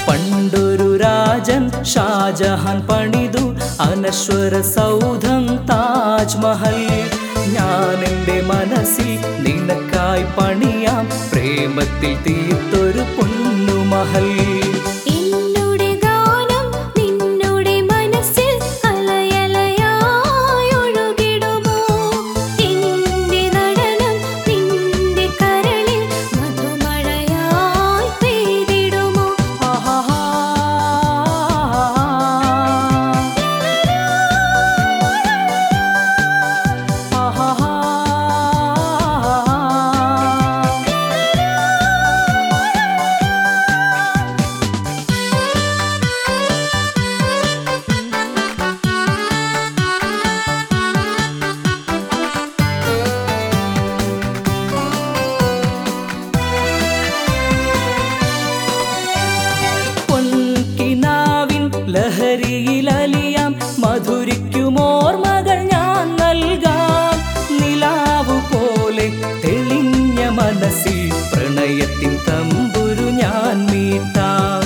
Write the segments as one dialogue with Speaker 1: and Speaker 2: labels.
Speaker 1: പണ്ടൊരു രാജൻ ഷാജഹാൻ പണിതു അനശ്വര സൗധം താജ്മഹൽ ഞാൻ എൻ്റെ മനസ്സിൽ നിനക്കായി പണിയാം പ്രേമത്തിൽ തീർത്തൊരു പൊന്നുമഹൽ
Speaker 2: എന്നുടെ ഗാനം നിന്നുടെ മനസ്സിൽ അലയലയായി ഒഴുകിടുമോ എന്റെ നടനം നിന്റെ കരളിൽ മധുമഴയായി പെയ്തിടുമോ
Speaker 1: ആഹാഹാ. ആഹാഹാ. പൊൻകിനാവിൻ ലഹരിയിലലിയാം മധുരിക്കുമോർമകൾ ഞാൻ നൽകാം നിലാവു പോലെ തെളിഞ്ഞ മനസ്സിൽ പ്രണയത്തിൻ തമ്പുരു ഞാൻ മീട്ടാം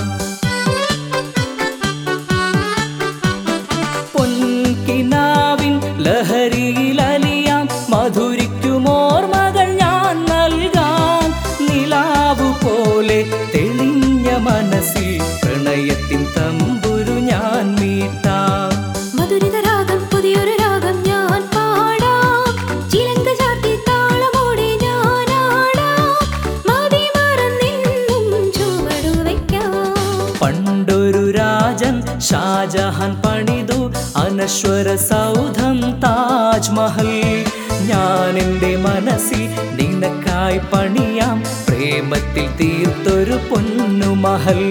Speaker 1: പൊൻകിനാവിൻ ലഹരിയിലലിയാം മധുരിക്കുമോർമകൾ ഞാൻ നൽകാം നിലാവു പോലെ തെളിഞ്ഞ മനസ്സിൽ പ്രണയത്തിൻ തമ്പുരു ഞാൻ മീട്ടാം
Speaker 2: മധുരിത രാഗം പുതിയൊരു രാഗം ഞാൻ പാടാം ചിലങ്ക ചാർത്തി താളമോടെ ഞാൻ ആടാം മതി മറന്നെന്നും ചുവടു വയ്ക്കാം
Speaker 1: പണ്ടൊരു രാജൻ ഷാജഹാൻ പണിതു അനശ്വര സൗധം താജ്മഹൽ ഞാൻ എൻ്റെ മനസ്സിൽ നിനക്കായി പണിയാം പ്രേമത്തിൽ തീർത്തൊരു പൊന്നുമഹൽ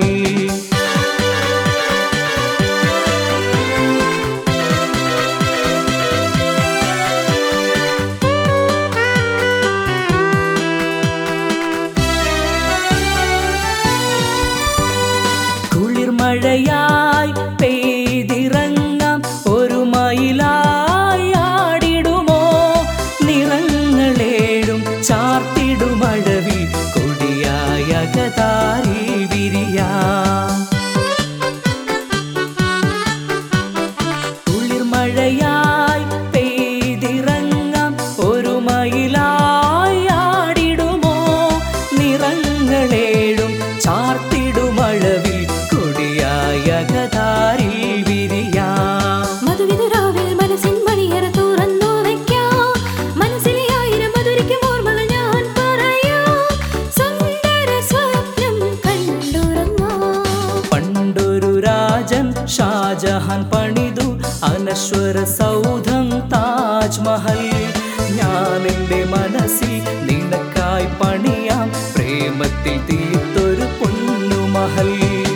Speaker 1: കുളിർമഴയായി പെയ്തിറങ്ങാം ഒരു മയിലായി ആടിടുമോ നിറങ്ങളേഴും ചാർത്തിടുമഴവിൽ കൊടിയായ അകതാരിൽ വിരിയാം കുളിർമഴയായി പെയ്തിറങ്ങാം ഒരു മയിലായി ആടിടുമോ നിറങ്ങളേഴും ചാർത്തിടുമഴവിൽ കൊടിയായ അകതാരിൽ വിരിയാം
Speaker 2: മധുവിതുരാവിൽ മനസ്സിൻ മണിയറ തുറന്നു വയ്ക്കാം മനസ്സിലെ ആയിരം മധുരിക്കും ഓർമ്മകൾ ഞാൻ പറയാം സുന്ദര സ്വപ്നം കണ്ടുറങ്ങാം
Speaker 1: പണ്ടൊരു രാജൻ ഷാജഹാൻ പണിതു അനശ്വര സൗധം താജ്മഹൽ ഞാൻ എൻ്റെ മനസ്സിൽ നിനക്കായി പണിയാം പ്രേമത്തിൽ തീർത്തൊരു പൊന്നുമഹൽ